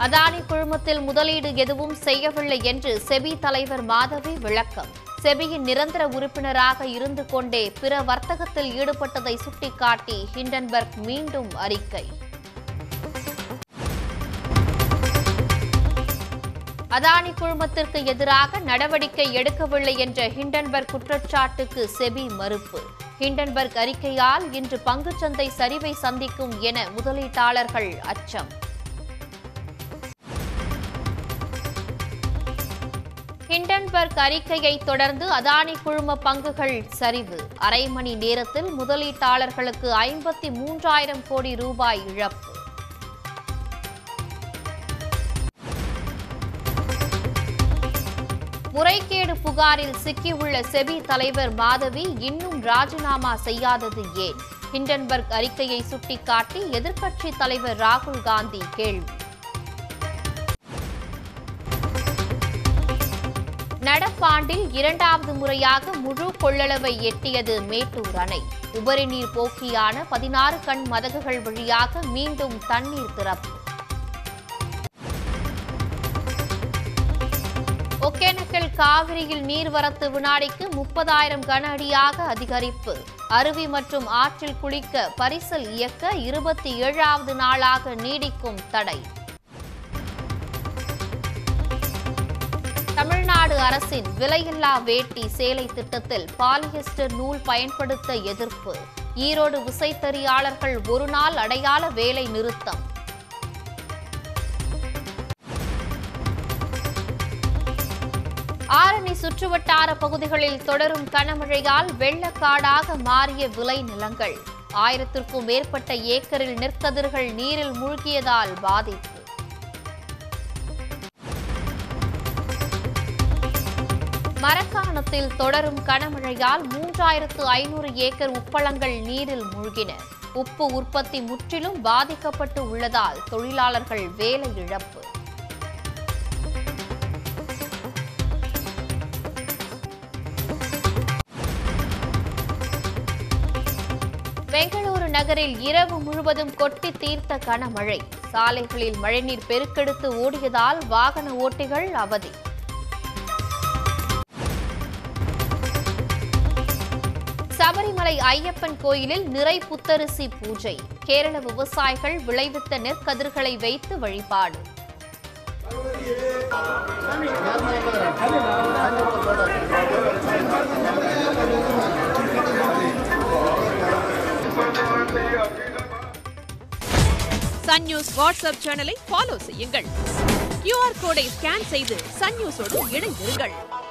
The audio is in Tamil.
அதானி குழுமத்தில் முதலீடு எதுவும் செய்யவில்லை என்று செபி தலைவர் மாதவி விளக்கம் செபியின் நிரந்தர உறுப்பினராக இருந்து கொண்டே பிற வர்த்தகத்தில் ஈடுபட்டதை சுட்டிக்காட்டி ஹிண்டன்பர்க் மீண்டும் அறிக்கை அதானி குழுமத்திற்கு எதிராக நடவடிக்கை எடுக்கவில்லை என்ற ஹிண்டன்பர்க் குற்றச்சாட்டுக்கு செபி மறுப்பு ஹிண்டன்பர்க் அறிக்கையால் இன்று பங்குச்சந்தை சரிவை சந்திக்கும் என முதலீட்டாளர்கள் அச்சம் ஹிண்டன்பர்க் அறிக்கையை தொடர்ந்து அதானி குழும பங்குகள் சரிவு அரை மணி நேரத்தில் முதலீட்டாளர்களுக்கு ஐம்பத்தி மூன்றாயிரம் கோடி ரூபாய் இழப்பு முறைகேடு புகாரில் சிக்கியுள்ள செபி தலைவர் மாதவி இன்னும் ராஜினாமா செய்யாதது ஏன் ஹிண்டன்பர்க் அறிக்கையை சுட்டிக்காட்டி எதிர்க்கட்சித் தலைவர் ராகுல் காந்தி கேள்வி நடப்பாண்டில் இரண்டாவது முறையாக முழு கொள்ளளவை எட்டியது மேட்டூர் அணை உபரி நீர் போக்கியான பதினாறு கண் மதகுகள் வழியாக மீண்டும் தண்ணீர் திறப்பு ஒகேனக்கல் காவிரியில் நீர்வரத்து வினாடிக்கு முப்பதாயிரம் கன அடியாக அதிகரிப்பு அருவி மற்றும் ஆற்றில் குளிக்க பரிசல் இயக்க இருபத்தி ஏழாவது நாளாக நீடிக்கும் தடை தமிழ்நாடு அரசின் விலையில்லா வேட்டி சேலை திட்டத்தில் பாலியஸ்டர் நூல் பயன்படுத்த எதிர்ப்பு ஈரோடு விசைத்தறியாளர்கள் ஒருநாள் அடையாள வேலை நிறுத்தம் ஆரணி சுற்றுவட்டார பகுதிகளில் தொடரும் கனமழையால் வெள்ளக்காடாக மாறிய விளை நிலங்கள் ஆயிரத்திற்கும் மேற்பட்ட ஏக்கரில் நெற்கதிர்கள் நீரில் மூழ்கியதால் பாதிப்பு மரக்காணத்தில் தொடரும் கனமழையால் மூன்றாயிரத்து ஐநூறு ஏக்கர் உப்பளங்கள் நீரில் மூழ்கின உப்பு உற்பத்தி முற்றிலும் பாதிக்கப்பட்டு உள்ளதால் தொழிலாளர்கள் வேலை இழப்பு பெங்களூரு நகரில் இரவு முழுவதும் கொட்டி தீர்த்த கனமழை சாலைகளில் மழைநீர் பெருக்கெடுத்து ஓடியதால் வாகன ஓட்டிகள் அவதி சபரிமலை ஐயப்பன் கோயிலில் நிறை புத்தரிசி பூஜை கேரள விவசாயிகள் விளைவித்த நெற்கதிர்களை வைத்து வழிபாடு சன் நியூஸ் வாட்ஸ்அப் சேனலை ஃபாலோ செய்யுங்கள் கியூஆர் கோடை ஸ்கேன் செய்து சன் நியூஸோடு இணைந்திருங்கள்